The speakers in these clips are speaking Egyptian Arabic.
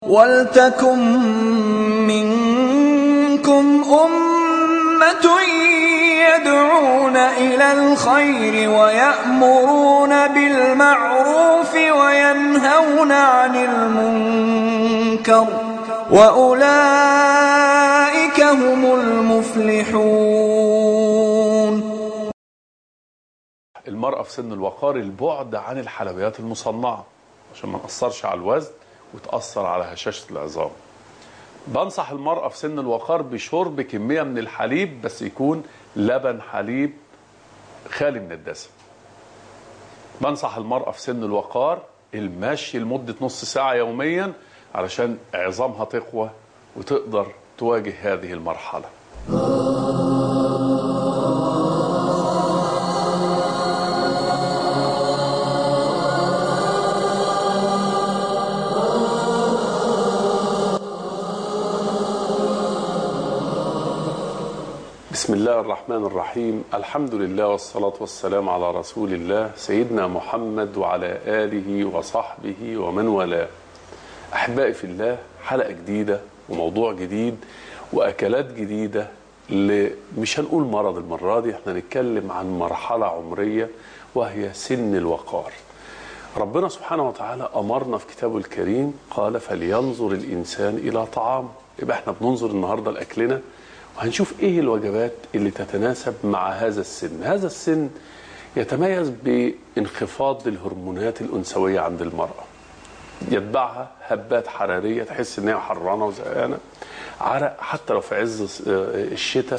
وَلْتَكُن مِّنكُمْ أُمَّةٌ يَدْعُونَ إِلَى الْخَيْرِ وَيَأْمُرُونَ بِالْمَعْرُوفِ وَيَنْهَوْنَ عَنِ الْمُنكَرِ ۚ وَأُولَٰئِكَ هُمُ الْمُفْلِحُونَ المرأة في سن الوقار البعد عن الحلويات المصنعة عشان ما نأثرش على الوزن وتأثر على هشاشة العظام بنصح المرأة في سن الوقار بشرب كمية من الحليب بس يكون لبن حليب خالي من الدسم بنصح المرأة في سن الوقار المشي لمدة نص ساعة يوميا علشان عظامها تقوى وتقدر تواجه هذه المرحلة بسم الله الرحمن الرحيم الحمد لله والصلاة والسلام على رسول الله سيدنا محمد وعلى آله وصحبه ومن والاه أحبائي في الله حلقة جديدة وموضوع جديد وأكلات جديدة ل... مش هنقول مرض المرة دي احنا نتكلم عن مرحلة عمرية وهي سن الوقار ربنا سبحانه وتعالى أمرنا في كتابه الكريم قال فلينظر الإنسان إلى طعام يبقى احنا بننظر النهاردة لأكلنا وهنشوف ايه الوجبات اللي تتناسب مع هذا السن هذا السن يتميز بانخفاض الهرمونات الأنثوية عند المرأة يتبعها هبات حرارية تحس ان هي حرانة وزهقانة عرق حتى لو في عز الشتاء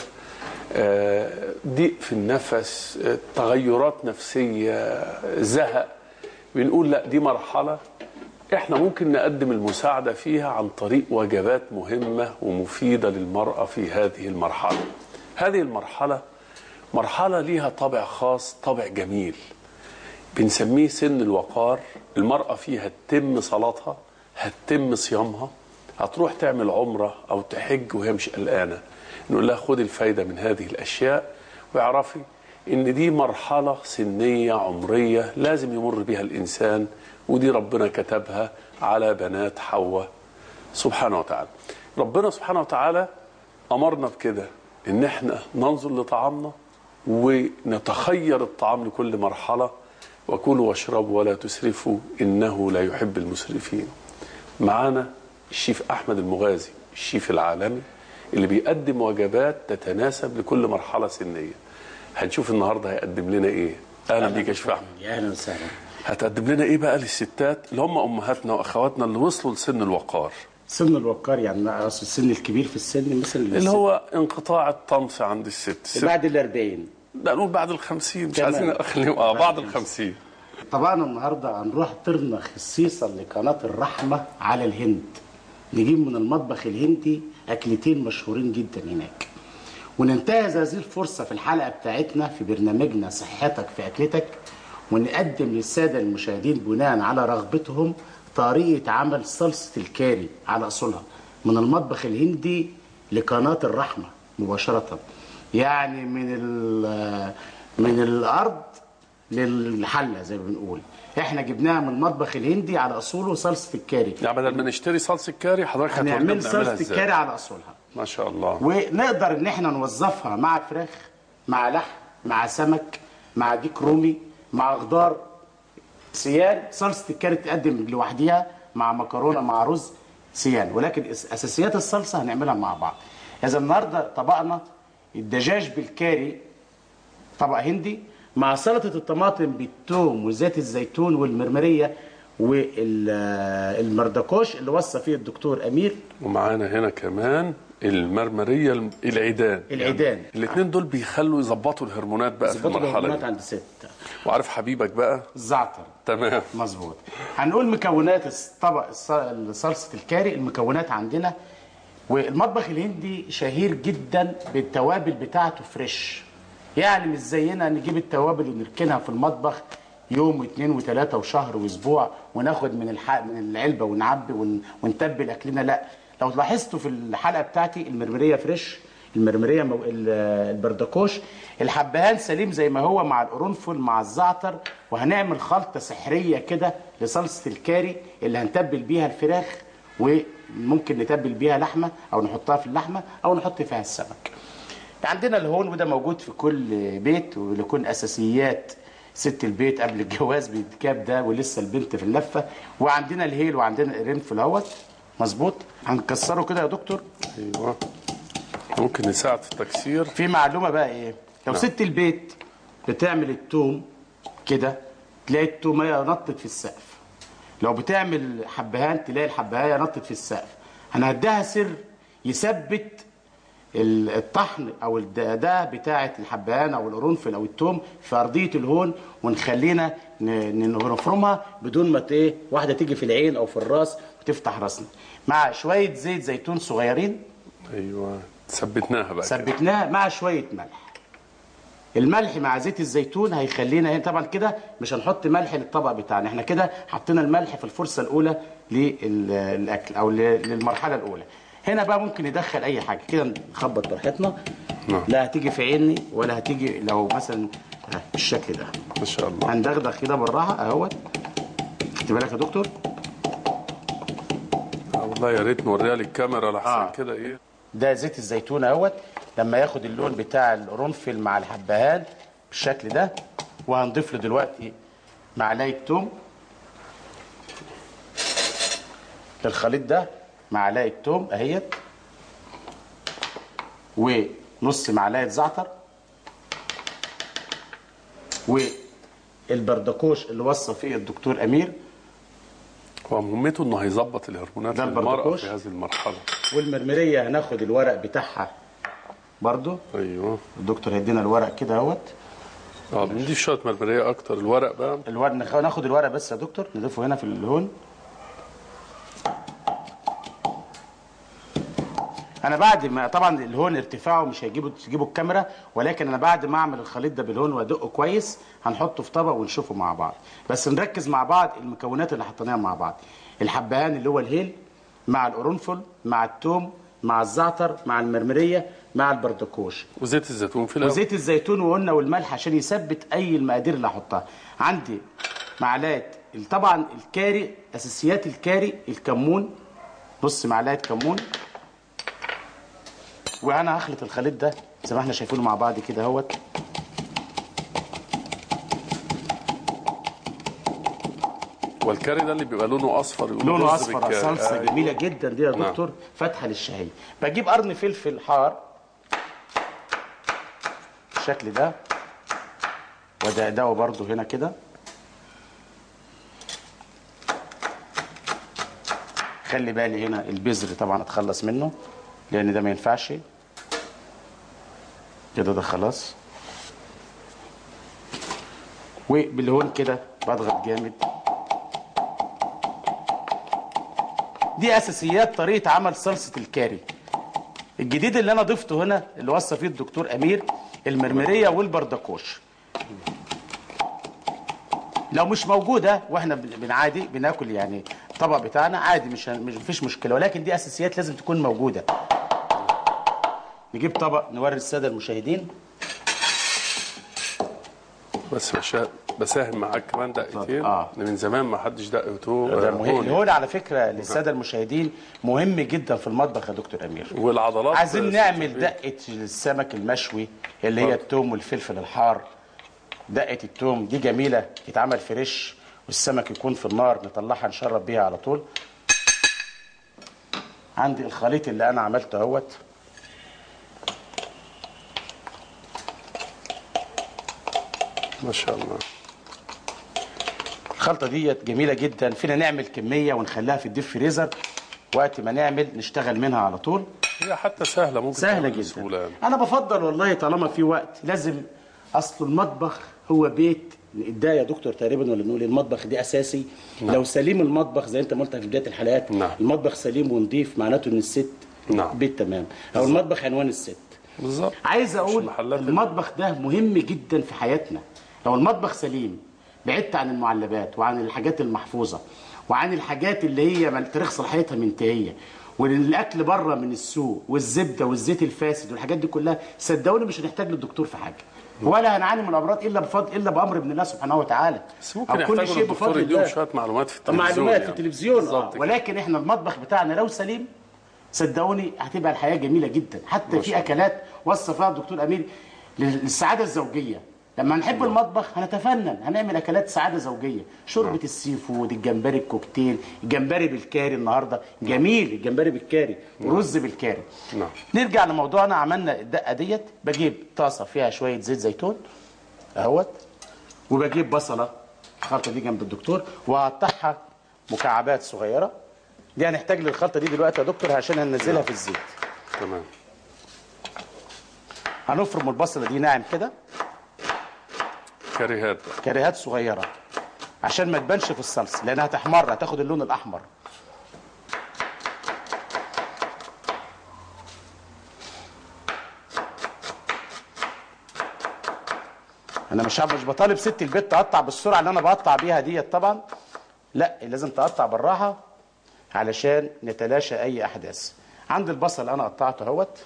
ضيق في النفس تغيرات نفسية زهق بنقول لا دي مرحلة احنا ممكن نقدم المساعدة فيها عن طريق وجبات مهمة ومفيدة للمرأة في هذه المرحلة هذه المرحلة مرحلة ليها طابع خاص طابع جميل بنسميه سن الوقار المرأة فيها تتم صلاتها هتتم صيامها هتروح تعمل عمرة أو تحج وهي مش قلقانة نقول لها خدي الفايدة من هذه الأشياء واعرفي إن دي مرحلة سنية عمرية لازم يمر بها الإنسان ودي ربنا كتبها على بنات حواء سبحانه وتعالى ربنا سبحانه وتعالى أمرنا بكده إن احنا ننظر لطعامنا ونتخير الطعام لكل مرحلة وكلوا واشربوا ولا تسرفوا إنه لا يحب المسرفين معانا الشيف أحمد المغازي الشيف العالمي اللي بيقدم وجبات تتناسب لكل مرحلة سنية هنشوف النهاردة هيقدم لنا إيه أهلا بيك يا شيف أحمد يا اهلا وسهلا هتقدم لنا ايه بقى للستات اللي هم امهاتنا واخواتنا اللي وصلوا لسن الوقار سن الوقار يعني أقصد السن الكبير في السن مثل اللي هو انقطاع الطمس عند الست الست بعد ال 40 لا نقول بعد الخمسين مش تمام. عايزين اخليهم اه بعد الخمسين طبعا النهارده هنروح طرنا خصيصا لقناه الرحمه على الهند نجيب من المطبخ الهندي اكلتين مشهورين جدا هناك وننتهز هذه الفرصه في الحلقه بتاعتنا في برنامجنا صحتك في اكلتك ونقدم للساده المشاهدين بناء على رغبتهم طريقه عمل صلصه الكاري على اصولها من المطبخ الهندي لقناه الرحمه مباشره يعني من ال- من الارض للحله زي ما بنقول احنا جبناها من المطبخ الهندي على اصوله صلصه الكاري يعني بدل ما نشتري صلصه كاري حضرتك هتورينا هنعمل بنعملها صلصه ازاي الكاري على اصولها ما شاء الله ونقدر ان احنا نوظفها مع فراخ مع لحم مع سمك مع ديك رومي مع خضار سيان صلصه الكاري تقدم لوحديها مع مكرونه مع رز سيان ولكن أس- اساسيات الصلصه هنعملها مع بعض اذا النهارده طبقنا الدجاج بالكاري طبق هندي مع سلطه الطماطم بالثوم وزيت الزيتون والمرمريه والمردكوش اللي وصى فيه الدكتور امير ومعانا هنا كمان المرمريه الم- العيدان العيدان. الاثنين دول بيخلوا يظبطوا الهرمونات بقى في ظبطوا المرحله الهرمونات دي عند ست وعارف حبيبك بقى الزعتر تمام مظبوط هنقول مكونات الس- طبق الص- صلصه الكاري المكونات عندنا والمطبخ الهندي شهير جدا بالتوابل بتاعته فريش يعني مش زينا نجيب التوابل ونركنها في المطبخ يوم واثنين وثلاثة وشهر واسبوع وناخد من الح... من العلبة ونعبي ون... ونتبل اكلنا لا لو لاحظتوا في الحلقة بتاعتي المرمرية فريش المرمريه مو... ال- البردكوش الحبهان سليم زي ما هو مع القرنفل مع الزعتر وهنعمل خلطه سحريه كده لصلصه الكاري اللي هنتبل بيها الفراخ وممكن نتبل بيها لحمه او نحطها في اللحمه او نحط فيها السمك عندنا الهون وده موجود في كل بيت ويكون اساسيات ست البيت قبل الجواز بيتكاب ده ولسه البنت في اللفه وعندنا الهيل وعندنا القرنفل اهوت مظبوط هنكسره كده يا دكتور ايوه ممكن نساعد في التكسير في معلومه بقى ايه لو نعم. ست البيت بتعمل التوم كده تلاقي التوميه نطت في السقف لو بتعمل حبهان تلاقي الحبهايه نطت في السقف انا هديها سر يثبت ال- الطحن او الدقدقه بتاعه الحبهان او القرنفل او التوم في ارضيه الهون ونخلينا ن- ن- نفرمها بدون ما ت- ايه واحده تيجي في العين او في الراس وتفتح راسنا مع شويه زيت زيتون صغيرين ايوه ثبتناها بقى كده. ثبتناه مع شويه ملح الملح مع زيت الزيتون هيخلينا هنا طبعا كده مش هنحط ملح للطبق بتاعنا احنا كده حطينا الملح في الفرصه الاولى للاكل او ل- للمرحله الاولى هنا بقى ممكن ندخل اي حاجه كده نخبط براحتنا نعم. لا هتيجي في عيني ولا هتيجي لو مثلا ها، بالشكل ده ما شاء الله هندغدغ كده بالراحه اهوت خدت بالك يا دكتور آه والله يا ريت نوريها للكاميرا لحسن آه. كده ايه ده زيت الزيتون اهوت لما ياخد اللون بتاع القرنفل مع الحبهان بالشكل ده وهنضيف له دلوقتي معلقه توم الخليط ده معلقه توم اهيت ونص معلقه زعتر والبردكوش اللي وصى فيه الدكتور امير هو مهمته انه هيظبط الهرمونات ده للمرأة البردكوش. في هذه المرحلة والمرمريه هناخد الورق بتاعها برضو ايوه الدكتور هيدينا الورق كده اهوت اه بنضيف شوية مرمرية اكتر الورق بقى الورق نخ- ناخد الورق بس يا دكتور نضيفه هنا في الهون انا بعد ما طبعا الهون ارتفاعه مش هيجيبه تجيبه الكاميرا ولكن انا بعد ما اعمل الخليط ده بالهون وادقه كويس هنحطه في طبق ونشوفه مع بعض بس نركز مع بعض المكونات اللي حطيناها مع بعض الحبهان اللي هو الهيل مع القرنفل مع الثوم مع الزعتر مع المرمريه مع البردكوش وزيت الزيتون في الاول وزيت الزيتون وقلنا والملح عشان يثبت اي المقادير اللي هحطها عندي معلقه طبعا الكاري اساسيات الكاري الكمون نص معلقه كمون وانا هخلط الخليط ده زي ما احنا شايفينه مع بعض كده اهوت والكاري ده اللي بيبقى لونه اصفر يقولوا لونه رز اصفر بالكاري. صلصه أيوة. جميله جدا دي يا نعم. دكتور فاتحه للشهيه بجيب قرن فلفل حار بالشكل ده ودقدقه برضو هنا كده خلي بالي هنا البذر طبعا اتخلص منه لان ده ما ينفعش كده ده خلاص وبالهون كده بضغط جامد دي اساسيات طريقه عمل صلصه الكاري الجديد اللي انا ضفته هنا اللي وصى فيه الدكتور امير المرمريه والبردكوش لو مش موجوده واحنا بن- بنعادي بناكل يعني الطبق بتاعنا عادي مش مش مفيش مشكله ولكن دي اساسيات لازم تكون موجوده نجيب طبق نوري الساده المشاهدين بس بشا- بساهم معاك كمان دقيقتين آه. إن من زمان ما حدش دقته ده مهم الهون على فكره للساده المشاهدين مهم جدا في المطبخ يا دكتور امير والعضلات عايزين ست نعمل البيت. دقه السمك المشوي اللي هي التوم والفلفل الحار دقه التوم دي جميله يتعمل فريش والسمك يكون في النار نطلعها نشرب بيها على طول عندي الخليط اللي انا عملته اهوت ما شاء الله الخلطه ديت جميله جدا فينا نعمل كميه ونخليها في الديب فريزر وقت ما نعمل نشتغل منها على طول هي حتى سهله ممكن سهله تعمل جدا بسهوله يعني. انا بفضل والله طالما في وقت لازم اصل المطبخ هو بيت ده يا دكتور تقريبا ولا نقول المطبخ دي اساسي نعم. لو سليم المطبخ زي انت ما قلت في بدايه الحلقات نعم. المطبخ سليم ونضيف معناته ان الست نعم. بيت تمام او المطبخ عنوان الست بالظبط عايز اقول المحلات اللي- المطبخ ده مهم جدا في حياتنا لو المطبخ سليم بعدت عن المعلبات وعن الحاجات المحفوظه وعن الحاجات اللي هي مل- تاريخ صلاحيتها منتهيه والاكل بره من السوق والزبده والزيت الفاسد والحاجات دي كلها صدقوني مش هنحتاج للدكتور في حاجه ولا هنعاني من الامراض الا بفضل الا بامر من الله سبحانه وتعالى بس ممكن أو كل يحتاجوا شيء الدكتور بفضل يديهم الله شويه معلومات في التلفزيون معلومات يعني. في التلفزيون آه. بالظبط كده. ولكن احنا المطبخ بتاعنا لو سليم صدقوني هتبقى الحياه جميله جدا حتى في اكلات وصف فيها الدكتور امير للسعاده الزوجيه لما نحب المطبخ هنتفنن هنعمل اكلات سعاده زوجيه شوربه السي فود الجمبري الكوكتيل الجمبري بالكاري النهارده جميل الجمبري بالكاري ورز بالكاري نعم. نرجع لموضوعنا عملنا الدقه ديت بجيب طاسه فيها شويه زيت زيتون اهوت وبجيب بصله الخلطه دي جنب الدكتور وهقطعها مكعبات صغيره دي هنحتاج للخلطه دي دلوقتي يا دكتور عشان هننزلها في الزيت تمام هنفرم البصله دي ناعم كده كاريهات بقى. كريهات صغيره عشان ما تبانش في الصلصه لانها هتحمر هتاخد اللون الاحمر انا مش مش بطالب ست البيت تقطع بالسرعه اللي انا بقطع بيها ديت طبعا لا لازم تقطع بالراحه علشان نتلاشى اي احداث عند البصل انا قطعته اهوت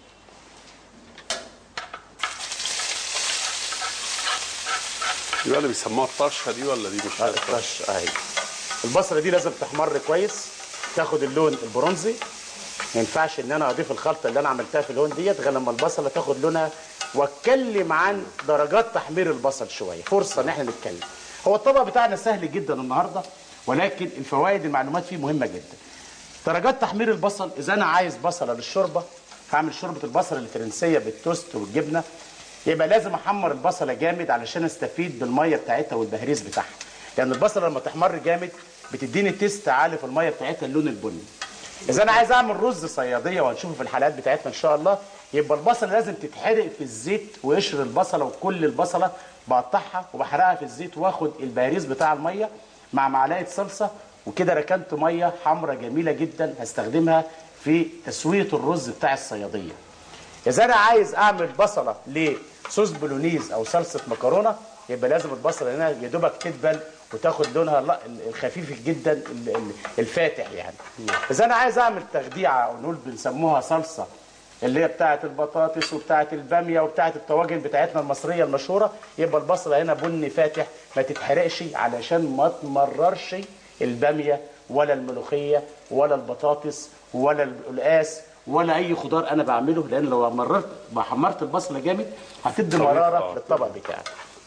يبقى اللي بيسموها الطشه دي ولا دي مش عارف الطش اهي البصله دي لازم تحمر كويس تاخد اللون البرونزي ما ينفعش ان انا اضيف الخلطه اللي انا عملتها في اللون ديت غير لما البصله تاخد لونها واتكلم عن درجات تحمير البصل شويه فرصه ان احنا نتكلم هو الطبق بتاعنا سهل جدا النهارده ولكن الفوائد المعلومات فيه مهمه جدا درجات تحمير البصل اذا انا عايز بصله للشوربه هعمل شوربه البصل الفرنسيه بالتوست والجبنه يبقى لازم احمر البصله جامد علشان استفيد بالميه بتاعتها والبهريز بتاعها لان البصله لما تحمر جامد بتديني تيست عالي في الميه بتاعتها اللون البني اذا انا عايز اعمل رز صياديه وهنشوفه في الحلقات بتاعتنا ان شاء الله يبقى البصله لازم تتحرق في الزيت وقشر البصله وكل البصله بقطعها وبحرقها في الزيت واخد البهريز بتاع الميه مع معلقه صلصه وكده ركنت ميه حمراء جميله جدا هستخدمها في تسويه الرز بتاع الصياديه اذا انا عايز اعمل بصله لصوص بولونيز او صلصه مكرونه يبقى لازم البصله هنا يا دوبك تدبل وتاخد لونها الل- الخفيف جدا ال- ال- الفاتح يعني اذا انا عايز اعمل تخديعه او نقول بنسموها صلصه اللي هي بتاعه البطاطس وبتاعه الباميه وبتاعه الطواجن بتاعتنا المصريه المشهوره يبقى البصله هنا بني فاتح ما تتحرقش علشان ما تمررش الباميه ولا الملوخيه ولا البطاطس ولا القلقاس ولا اي خضار انا بعمله لان لو مررت حمرت البصله جامد هتدي مراره للطبق بتاعك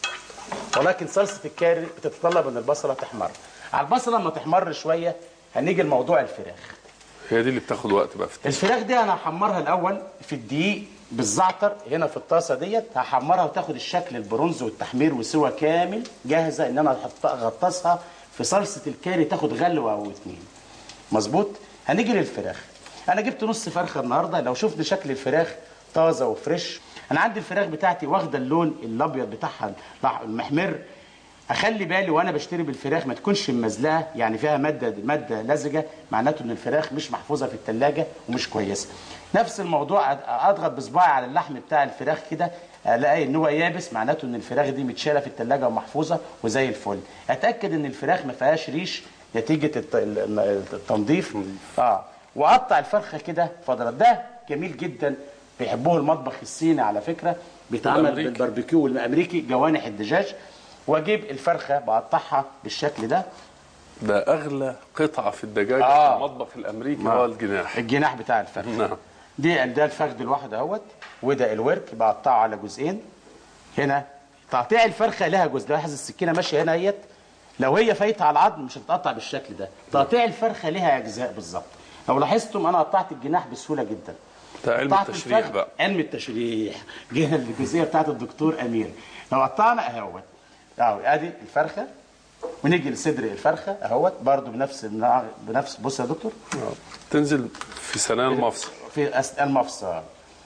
ولكن صلصه الكاري بتتطلب ان البصله تحمر على البصله لما تحمر شويه هنيجي لموضوع الفراخ هي دي اللي بتاخد وقت بقى في التسويق. الفراخ دي انا هحمرها الاول في الدقيق بالزعتر هنا في الطاسه ديت هحمرها وتاخد الشكل البرونز والتحمير وسوى كامل جاهزه ان انا احط اغطسها في صلصه الكاري تاخد غلوه او اتنين مظبوط هنيجي للفراخ انا جبت نص فرخه النهارده لو شفت شكل الفراخ طازه وفريش انا عندي الفراخ بتاعتي واخده اللون الابيض بتاعها المحمر اخلي بالي وانا بشتري بالفراخ ما تكونش ممزلقه يعني فيها ماده ماده لزجه معناته ان الفراخ مش محفوظه في الثلاجه ومش كويسه نفس الموضوع أد- اضغط بصباعي على اللحم بتاع الفراخ كده الاقي ان هو يابس معناته ان الفراخ دي متشاله في الثلاجه ومحفوظه وزي الفل اتاكد ان الفراخ ما فيهاش ريش نتيجه الت- ال- التنظيف اه واقطع الفرخه كده فضلات ده جميل جدا بيحبوه المطبخ الصيني على فكره بيتعمل والأمريكي. بالباربيكيو والامريكي جوانح الدجاج واجيب الفرخه بقطعها بالشكل ده ده اغلى قطعه في الدجاج آه. في المطبخ الامريكي هو الجناح الجناح بتاع الفرخه نعم دي ده الفخذ الواحد اهوت وده الورك بقطعه على جزئين هنا تقطيع الفرخه لها جزء لاحظ السكينه ماشيه هنا اهيت لو هي فايته على العظم مش هتتقطع بالشكل ده تقطيع الفرخه لها اجزاء بالظبط لو لاحظتم انا قطعت الجناح بسهوله جدا ده علم قطعت التشريح الفخذ- بقى علم التشريح جهه الجزئيه بتاعت الدكتور امير لو قطعنا اهوت اهو ادي الفرخه ونيجي لصدر الفرخه اهوت برضو بنفس النوع- بنفس بص يا دكتور آه. تنزل في سنان المفصل في أس- المفصل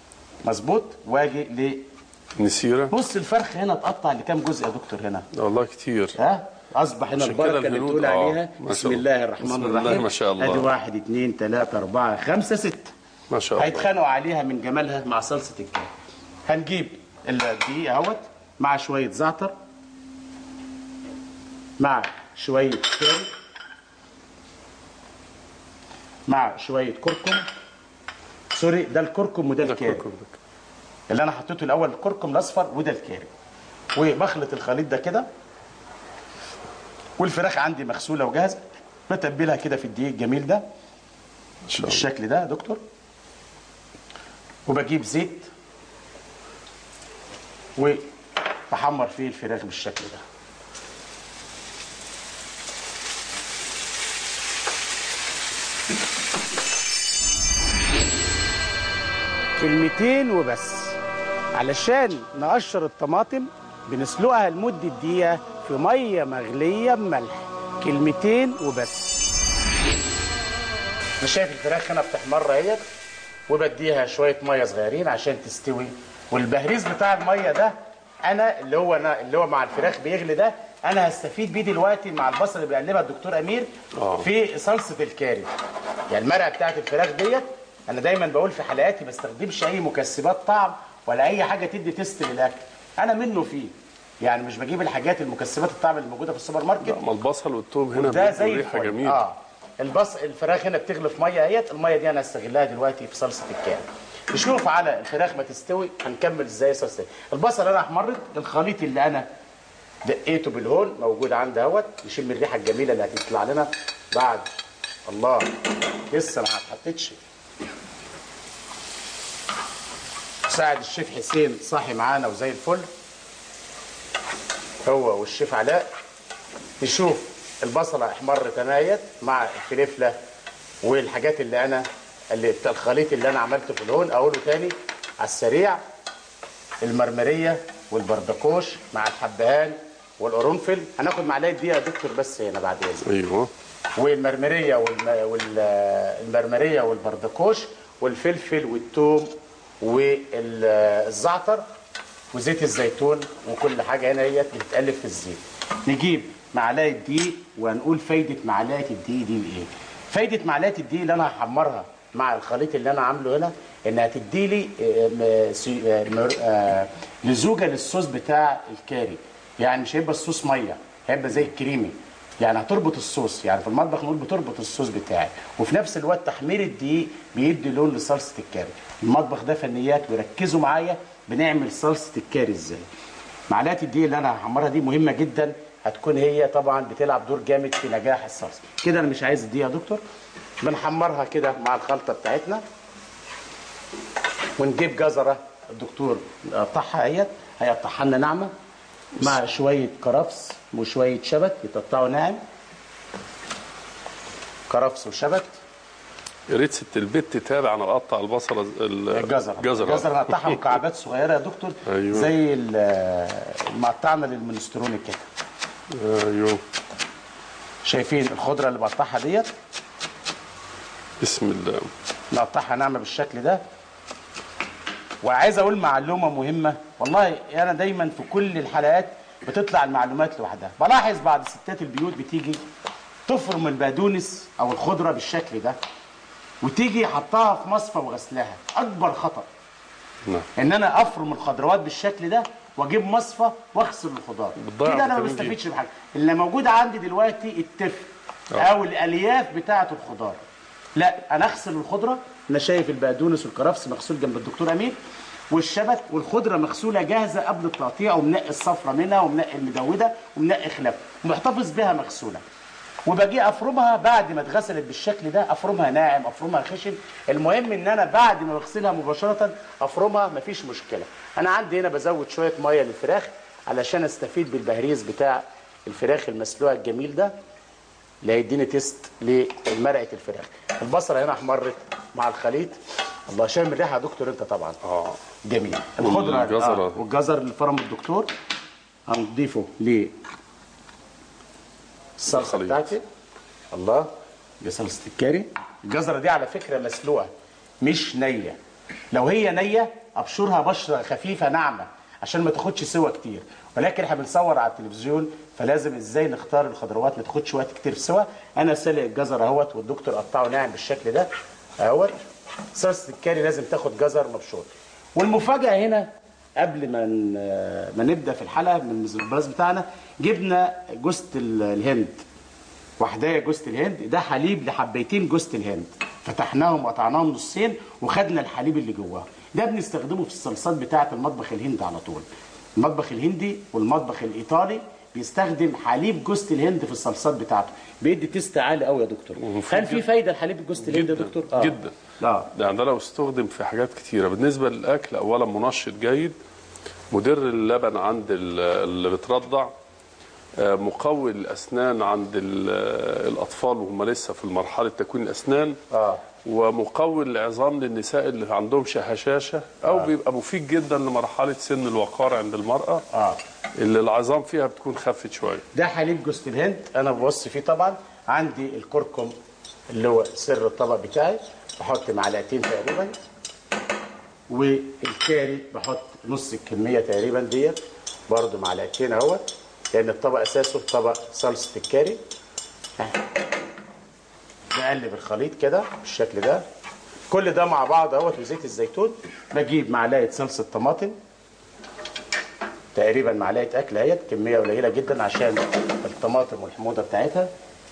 مظبوط واجي نسيره لنص الفرخه هنا اتقطع لكام جزء يا دكتور هنا والله كتير ها اصبح هنا عشان كده البركه اللي الهنود- بتقول آه، عليها ما بسم شاء الله. الله الرحمن بسم الله الرحيم ما شاء الله. ادي واحد اثنين ثلاثة أربعة خمسة ستة ما شاء الله هيتخانقوا عليها من جمالها مع صلصة الكلام هنجيب الدقيق اهوت مع شوية زعتر مع شوية كاري مع شوية كركم سوري ده الكركم وده ده الكاري كركم ده. اللي انا حطيته الاول الكركم الاصفر وده الكاري وبخلط الخليط ده كده والفراخ عندي مغسوله وجاهزه بتبلها كده في الدقيق الجميل ده ان شاء الله بالشكل ده يا دكتور وبجيب زيت وبحمر فيه الفراخ بالشكل ده كلمتين وبس علشان نقشر الطماطم بنسلقها لمدة دقيقة في مية مغلية بملح كلمتين وبس انا شايف الفراخ هنا بتحمر اهيت وبديها شويه ميه صغيرين عشان تستوي والبهريز بتاع الميه ده انا اللي هو أنا اللي هو مع الفراخ بيغلي ده انا هستفيد بيه دلوقتي مع البصل اللي بيقلبها الدكتور امير آه. في صلصه الكاري يعني المرقه بتاعت الفراخ ديت انا دايما بقول في حلقاتي ما استخدمش اي مكسبات طعم ولا اي حاجه تدي تيست للاكل انا منه فيه يعني مش بجيب الحاجات المكسبات الطعم اللي موجوده في السوبر ماركت اما البصل والثوم هنا ده بيدوا زي ريحه الفل. جميله اه البص الفراخ هنا بتغلي في ميه اهيت الميه دي انا هستغلها دلوقتي في صلصه الكاري نشوف على الفراخ ما تستوي هنكمل ازاي صلصه البصل انا احمرت الخليط اللي انا دقيته بالهون موجود عندي اهوت نشم الريحه الجميله اللي هتطلع لنا بعد الله لسه ما اتحطتش ساعد الشيف حسين صاحي معانا وزي الفل هو والشيف علاء نشوف البصله احمرت اهيت مع الفلفله والحاجات اللي انا اللي بتاع الخليط اللي انا عملته في الهون اقوله تاني على السريع المرمريه والبردقوش مع الحبهان والقرنفل هناخد معلقه دقيقه يا دكتور بس هنا بعد اذنك ايوه والمرمريه والم... والمرمريه والبردقوش والفلفل والثوم والزعتر وزيت الزيتون وكل حاجه هنا هي بتتقلب في الزيت نجيب معلقه دقيق وهنقول فايده معلقه الدقيق دي ايه فايده معلقه الدقيق اللي انا هحمرها مع الخليط اللي انا عامله هنا انها تدي لي لزوجه للصوص بتاع الكاري يعني مش هيبقى الصوص ميه هيبقى زي الكريمي يعني هتربط الصوص يعني في المطبخ نقول بتربط الصوص بتاعي وفي نفس الوقت تحمير الدقيق بيدي لون لصلصه الكاري المطبخ ده فنيات وركزوا معايا بنعمل صلصه الكاري ازاي معلقه الدقيق اللي انا هحمرها دي مهمه جدا هتكون هي طبعا بتلعب دور جامد في نجاح الصلصه كده انا مش عايز الدقيق يا دكتور بنحمرها كده مع الخلطه بتاعتنا ونجيب جزره الدكتور قطعها اهيت هيقطعها لنا ناعمه مع شويه كرفس وشويه شبت يتقطعوا ناعم كرفس وشبت يا ريت ست البيت تتابع انا اقطع البصله ال- الجزره الجزره الجزره نقطعها مكعبات صغيره يا دكتور أيوة. زي ال- المقطعنا للمنسترون كده ايوه شايفين الخضره اللي بقطعها ديت بسم الله نقطعها ناعمه بالشكل ده وعايز اقول معلومه مهمه والله انا دايما في كل الحلقات بتطلع المعلومات لوحدها بلاحظ بعض ستات البيوت بتيجي تفرم البقدونس او الخضره بالشكل ده وتيجي حطها في مصفى وغسلها اكبر خطا نعم ان انا افرم الخضروات بالشكل ده واجيب مصفى واغسل الخضار بتضيع كده انا ما فيتامين جي. بستفيدش بحاجه اللي موجود عندي دلوقتي التفل او الالياف بتاعه الخضار لا انا اغسل الخضره انا شايف البقدونس والكرفس مغسول جنب الدكتور امين والشبت والخضره مغسوله جاهزه قبل التقطيع ومنقي الصفرة منها ومنقي المدوده ومنقي خلاف ومحتفظ بها مغسوله وباجي افرمها بعد ما اتغسلت بالشكل ده افرمها ناعم افرمها خشن المهم ان انا بعد ما بغسلها مباشره افرمها مفيش مشكله انا عندي هنا بزود شويه ميه للفراخ علشان استفيد بالبهريز بتاع الفراخ المسلوقه الجميل ده اللي هيديني تيست لمرقه الفراخ البصله هنا احمرت مع الخليط الله شامم الريحه يا دكتور انت طبعا اه جميل الخضره والجزرة. آه. والجزر اللي فرم الدكتور هنضيفه ل الصلصه الخليط. بتاعتي الله دي صلصه الكاري الجزره دي على فكره مسلوقه مش نيه لو هي نيه ابشرها بشره خفيفه ناعمه عشان ما تاخدش سوا كتير ولكن احنا بنصور على التلفزيون فلازم ازاي نختار الخضروات ما تاخدش وقت كتير في سوا انا سالق الجزر اهوت والدكتور قطعه ناعم بالشكل ده اهوت صلصه الكاري لازم تاخد جزر مبشور والمفاجاه هنا قبل ما ن- ما نبدا في الحلقه من الباز بتاعنا جبنا جوزة ال- الهند وحدايه جوزة الهند ده حليب لحبيتين جوزة الهند فتحناهم وقطعناهم نصين وخدنا الحليب اللي جواه ده بنستخدمه في الصلصات بتاعه المطبخ الهندي على طول المطبخ الهندي والمطبخ الايطالي بيستخدم حليب جوز الهند في الصلصات بتاعته بيدي تيست عالي قوي يا دكتور ومفيد هل في جدا. فايده لحليب جوز الهند يا جدا دكتور جدا اه يعني ده لو استخدم في حاجات كتيره بالنسبه للاكل اولا منشط جيد مدر اللبن عند ال- اللي بترضع آه، مقوي الاسنان عند ال- الاطفال وهم لسه في مرحله تكوين الاسنان اه ومقوي العظام للنساء اللي عندهم هشاشه او آه. بيبقى مفيد جدا لمرحله سن الوقار عند المراه اه اللي العظام فيها بتكون خفت شويه ده حليب جوز الهند انا ببص فيه طبعا عندي الكركم اللي هو سر الطبق بتاعي بحط معلقتين تقريبا والكاري بحط نص الكميه تقريبا ديت برضو معلقتين اهوت لان الطبق اساسه طبق صلصه الكاري بقلب الخليط كده بالشكل ده كل ده مع بعض اهوت وزيت الزيتون بجيب معلقه صلصه طماطم تقريبا معلقه اكل اهيت كميه قليله جدا عشان الطماطم والحموضه بتاعتها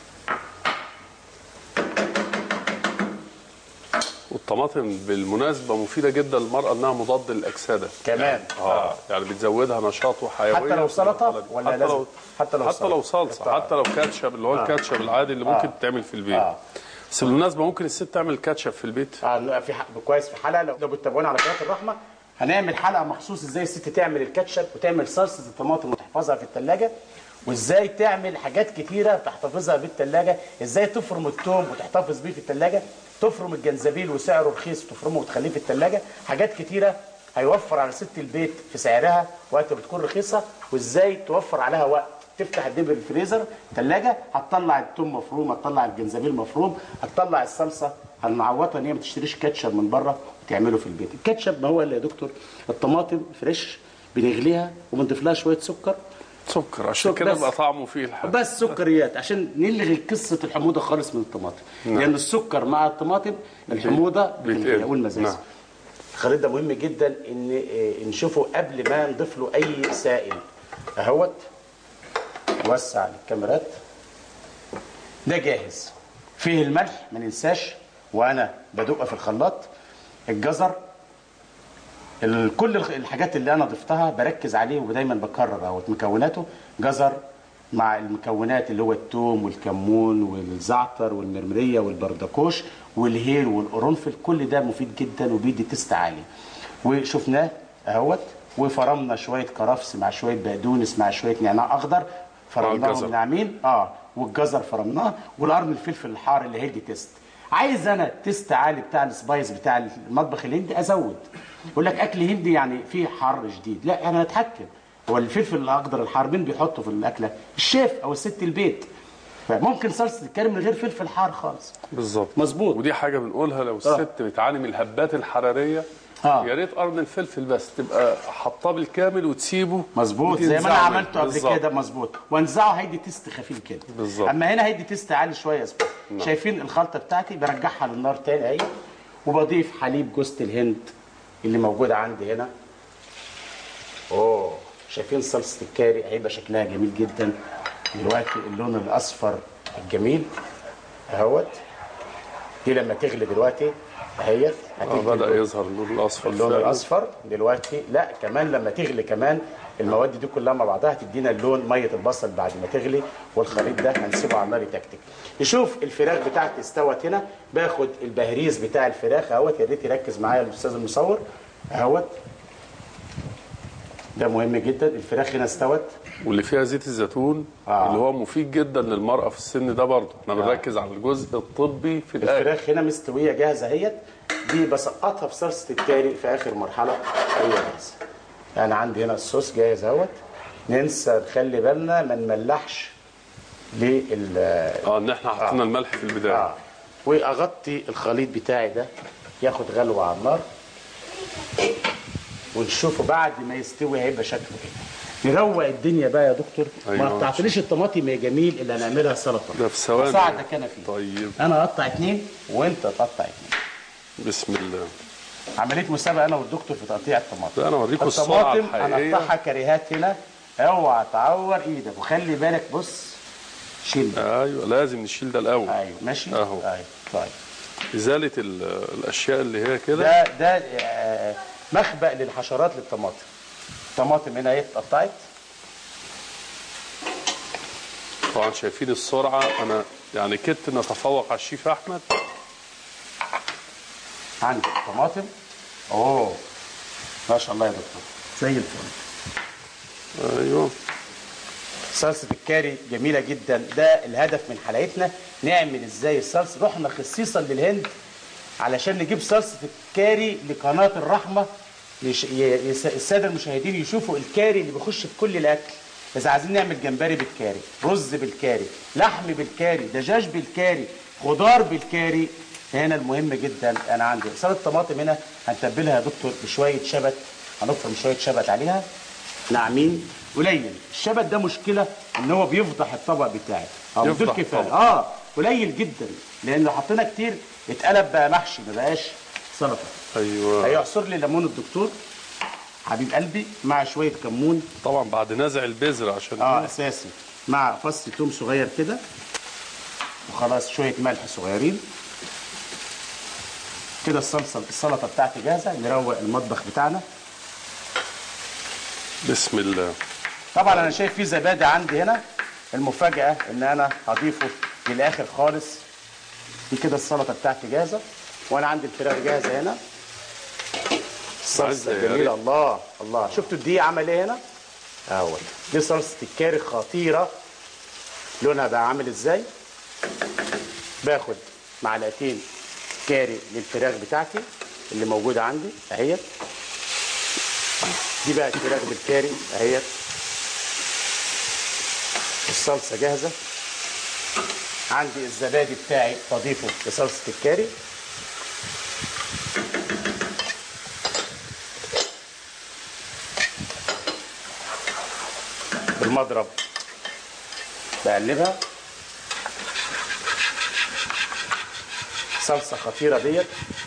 والطماطم بالمناسبه مفيده جدا للمراه انها مضاد للاكسده كمان اه يعني بتزودها نشاط وحيويه حتى لو في سلطة المرحلة دي. ولا حتى لازم؟ لو حتى لو حتى لو سلطة. صلصه حتى لو كاتشب اللي هو الكاتشب العادي اللي ممكن تتعمل في البيت آه. بس بالمناسبه ممكن الست تعمل كاتشب في البيت آه في ح- كويس في حلقه لو لو بتتابعونا على قناه الرحمه هنعمل حلقه مخصوص ازاي الست تعمل الكاتشب وتعمل صلصه الطماطم وتحفظها في الثلاجه وازاي تعمل حاجات كتيره تحتفظها بالثلاجه ازاي تفرم الثوم وتحتفظ بيه في الثلاجه تفرم الجنزبيل وسعره رخيص وتفرمه وتخليه في الثلاجه حاجات كتيره هيوفر على ست البيت في سعرها وقت بتكون رخيصه وازاي توفر عليها وقت تفتح الدبر الفريزر ثلاجه هتطلع الثوم مفروم هتطلع الجنزبيل مفروم هتطلع الصلصه هنعوضها ان هي ما تشتريش كاتشب من بره وتعمله في البيت الكاتشب ما هو الا يا دكتور الطماطم فريش بنغليها وبنضيف لها شويه سكر سكر عشان سكر كده بس. بقى طعمه فيه الحاجة. بس سكريات عشان نلغي قصه الحموضه خالص من الطماطم نعم. لان السكر مع الطماطم الحموضه بتقل. بتلغي والمزازه نعم. الخليط ده مهم جدا ان إيه، نشوفه قبل ما نضيف له اي سائل اهوت وسع الكاميرات ده جاهز فيه الملح ما ننساش وانا بدق في الخلاط الجزر ال- كل الخ- الحاجات اللي انا ضفتها بركز عليه ودايما بكرر اهوت مكوناته جزر مع المكونات اللي هو الثوم والكمون والزعتر والمرمريه والبردكوش والهيل والقرنفل كل ده مفيد جدا وبيدي تست عالي وشفناه اهوت وفرمنا شويه كرفس مع شويه بقدونس مع شويه نعناع اخضر فرمناهم الجزر. ناعمين اه والجزر فرمناه والقرن الفلفل الحار اللي هيدي تيست عايز انا التيست عالي بتاع السبايس بتاع المطبخ الهندي ازود يقول لك اكل هندي يعني فيه حر شديد لا انا اتحكم هو الفلفل الاخضر الحار مين بيحطه في الاكله الشيف او الست البيت فممكن صلصه الكريم من غير فلفل حار خالص بالظبط مظبوط. ودي حاجه بنقولها لو الست بتعاني من الهبات الحراريه آه. يا ريت قرن الفلفل بس تبقى حطاه بالكامل وتسيبه مظبوط زي ما انا وتنزعه عملته منه. قبل بالظبط. كده مظبوط وانزعه هيدي تيست خفيف كده بالظبط. اما هنا هيدي تيست عالي شويه اسمه شايفين الخلطه بتاعتي برجعها للنار تاني اهي وبضيف حليب جوز الهند اللي موجود عندي هنا اوه شايفين صلصه الكاري هيبقى شكلها جميل جدا دلوقتي اللون الاصفر الجميل اهوت دي لما تغلي دلوقتي اهيت آه هتدي بدا اللون. يظهر اللون الاصفر اللون فعلا. الاصفر دلوقتي لا كمان لما تغلي كمان المواد دي كلها مع بعضها هتدينا اللون ميه البصل بعد ما تغلي والخليط ده هنسيبه على النار يتكتك نشوف الفراخ بتاعتي استوت هنا باخد البهريز بتاع الفراخ اهوت يا ريت يركز معايا الاستاذ المصور اهوت ده مهم جدا الفراخ هنا استوت واللي فيها زيت الزيتون آه. اللي هو مفيد جدا للمراه في السن ده برضه احنا بنركز على الجزء الطبي في الاكل الفراخ هنا مستويه جاهزه اهيت دي بسقطها في صلصه الكاري في اخر مرحله هي جاهزه انا عندي هنا الصوص جاهز اهوت ننسى نخلي بالنا ما نملحش لل اه ان احنا حطينا الملح في البدايه اه واغطي الخليط بتاعي ده ياخد غلوه على النار ونشوفه بعد ما يستوي هيبقى شكله ايه نروق الدنيا بقى يا دكتور أيوة. ما تقطعليش الطماطم يا جميل اللي هنعملها سلطه ده في ثواني اساعدك انا فيه طيب انا اقطع اتنين وانت تقطع اتنين بسم الله عمليه مسابقه انا والدكتور في تقطيع الطماطم لا، أنا أوريكم السرعة الطماطم الحقيقية. هنقطعها كريهات هنا اوعى تعور ايدك وخلي بالك بص شيل ده ايوه لازم نشيل ده الاول ايوه ماشي أهو. ايوه طيب ازاله ال- الاشياء اللي هي كده ده ده آه، مخبأ للحشرات للطماطم الطماطم هنا اهي اتقطعت طبعا شايفين السرعه انا يعني كدت نتفوق على الشيف احمد عندي طماطم اوه ما شاء الله يا دكتور زي الفل ايوه صلصة الكاري جميلة جدا ده الهدف من حلقتنا نعمل ازاي الصلصة رحنا خصيصا للهند علشان نجيب صلصة الكاري لقناة الرحمة يش... ي... يس... السادة المشاهدين يشوفوا الكاري اللي بيخش في كل الأكل إذا عايزين نعمل جمبري بالكاري رز بالكاري لحم بالكاري دجاج بالكاري خضار بالكاري هنا المهم جدا أنا عندي سلطة طماطم هنا هنتبلها يا دكتور بشوية شبت هنفرم شوية شبت عليها ناعمين قليل الشبت ده مشكله ان هو بيفضح الطبق بتاعي اه يفضح بدون كفايه الطبق. اه قليل جدا لان لو حطينا كتير اتقلب بقى محشي ما بقاش سلطه ايوه هيعصر لي ليمون الدكتور حبيب قلبي مع شويه كمون طبعا بعد نزع البذر عشان اه اساسي مع فص توم صغير كده وخلاص شويه ملح صغيرين كده الصلصه السلطه بتاعتي جاهزه نروق المطبخ بتاعنا بسم الله طبعا انا شايف في زبادي عندي هنا المفاجاه ان انا هضيفه للاخر خالص دي كده السلطه بتاعتي جاهزه وانا عندي الفراخ جاهزه هنا الصلصه عايزة يا جميله ريت. الله الله شفتوا الدقيق عمل ايه هنا اهو دي صلصه الكاري خطيره لونها بقى عامل ازاي باخد معلقتين كاري للفراخ بتاعتي اللي موجوده عندي اهيت دي بقى الفراخ بالكاري اهيت الصلصه جاهزه عندي الزبادي بتاعي بضيفه لصلصه الكاري بالمضرب بقلبها صلصه خطيره ديت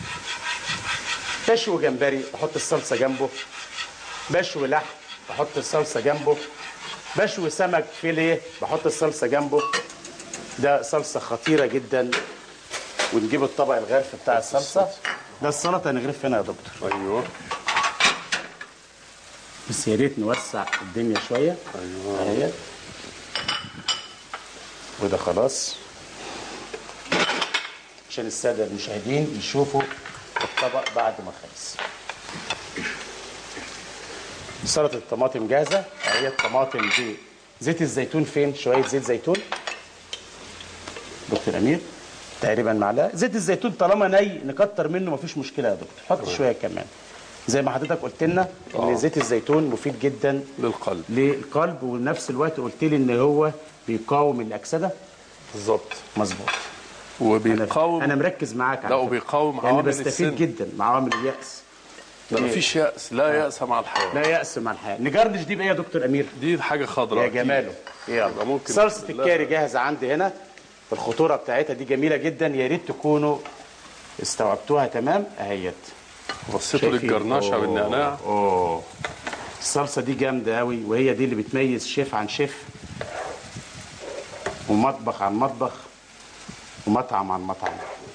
بشوي جمبري بحط الصلصه جنبه بشوي لحم بحط الصلصه جنبه بشوي سمك فيليه بحط الصلصه جنبه ده صلصه خطيره جدا ونجيب الطبق الغرف بتاع الصلصه ده السلطه نغرف هنا يا دكتور ايوه بس يا ريت نوسع الدنيا شويه ايوه اهي وده خلاص عشان الساده المشاهدين يشوفوا الطبق بعد ما خلص سلطه الطماطم جاهزه اهي الطماطم دي زيت الزيتون فين شويه زيت زيتون دكتور امير تقريبا معلقه زيت الزيتون طالما ني نكتر منه مفيش مشكله يا دكتور حط شويه كمان زي ما حضرتك قلت لنا ان آه. زيت الزيتون مفيد جدا للقلب للقلب ونفس الوقت قلت لي ان هو بيقاوم الاكسده بالظبط مظبوط وبيقاوم انا مركز معاك على لا، فكرة. وبيقاوم لان عوامل بستفيد السن. جدا مع عوامل الياس لا مفيش يأس لا يأس مع الحياة لا ياس مع الحياه نجرنش دي بايه يا دكتور امير دي حاجة خضراء يا أكيد. جماله يلا يبقى ممكن صلصه لا. الكاري جاهزه عندي هنا الخطوره بتاعتها دي جميله جدا يا ريت تكونوا استوعبتوها تمام اهيت بصيتوا شايفين؟ للجرنشة أوه، بالنعناع اوه الصلصه دي جامده قوي وهي دي اللي بتميز شيف عن شيف ومطبخ عن مطبخ ومطعم عن مطعم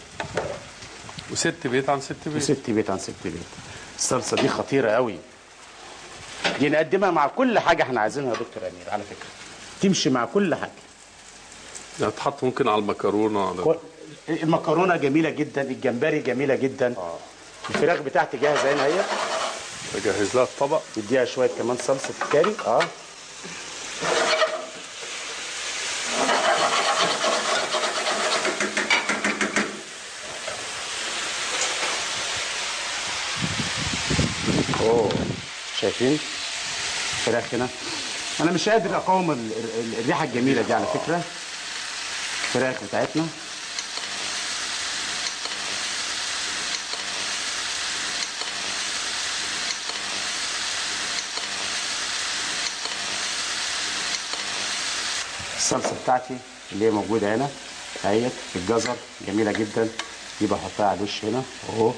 وست بيت عن ست بيت وست بيت عن ست بيت الصلصه دي خطيره قوي دي نقدمها مع كل حاجه احنا عايزينها يا دكتور امير على فكره تمشي مع كل حاجه يعني تحط ممكن على المكرونة على كل- المكرونه جميله جدا الجمبري جميله جدا الفراخ بتاعتي جاهزه هنا اهي اجهز لها الطبق نديها شويه كمان صلصه الكاري اه اوه شايفين فراخ هنا انا مش قادر اقاوم ال- ال- الريحه الجميله دي على فكره الفراخ بتاعتنا الصلصه بتاعتي اللي هي موجوده هنا اهيت الجزر جميله جدا دي بحطها على الوش هنا اهو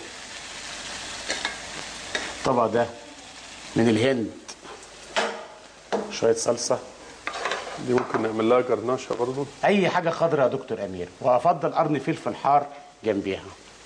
الطبق ده من الهند شويه صلصه دي ممكن نعمل لها جرنشة برضو اي حاجه خضراء يا دكتور امير وافضل قرن فلفل حار جنبيها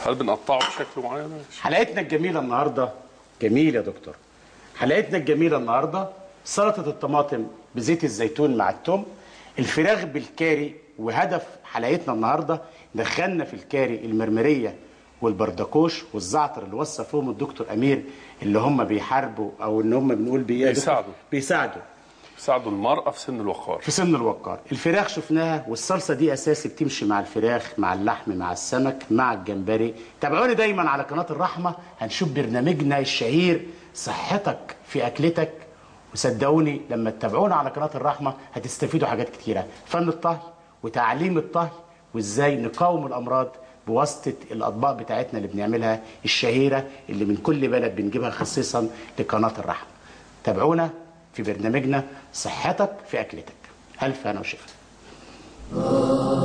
هل بنقطعه بشكل معين حلقتنا الجميله النهارده جميل يا دكتور حلقتنا الجميله النهارده سلطه الطماطم بزيت الزيتون مع التوم الفراخ بالكاري وهدف حلقتنا النهارده دخلنا في الكاري المرمريه والبردكوش والزعتر اللي وصى فيهم الدكتور امير اللي هم بيحاربوا او ان هم بنقول بي... بيساعدوا. بيساعدوا يساعدوا المرأة في سن الوقار في سن الوقار الفراخ شفناها والصلصه دي اساسي بتمشي مع الفراخ مع اللحم مع السمك مع الجمبري تابعوني دايما على قناه الرحمه هنشوف برنامجنا الشهير صحتك في اكلتك وصدقوني لما تتابعونا على قناه الرحمه هتستفيدوا حاجات كتيره فن الطهي وتعليم الطهي وازاي نقاوم الامراض بواسطه الاطباق بتاعتنا اللي بنعملها الشهيره اللي من كل بلد بنجيبها خصيصا لقناه الرحمه تابعونا في برنامجنا صحتك في اكلتك الف انا وشفا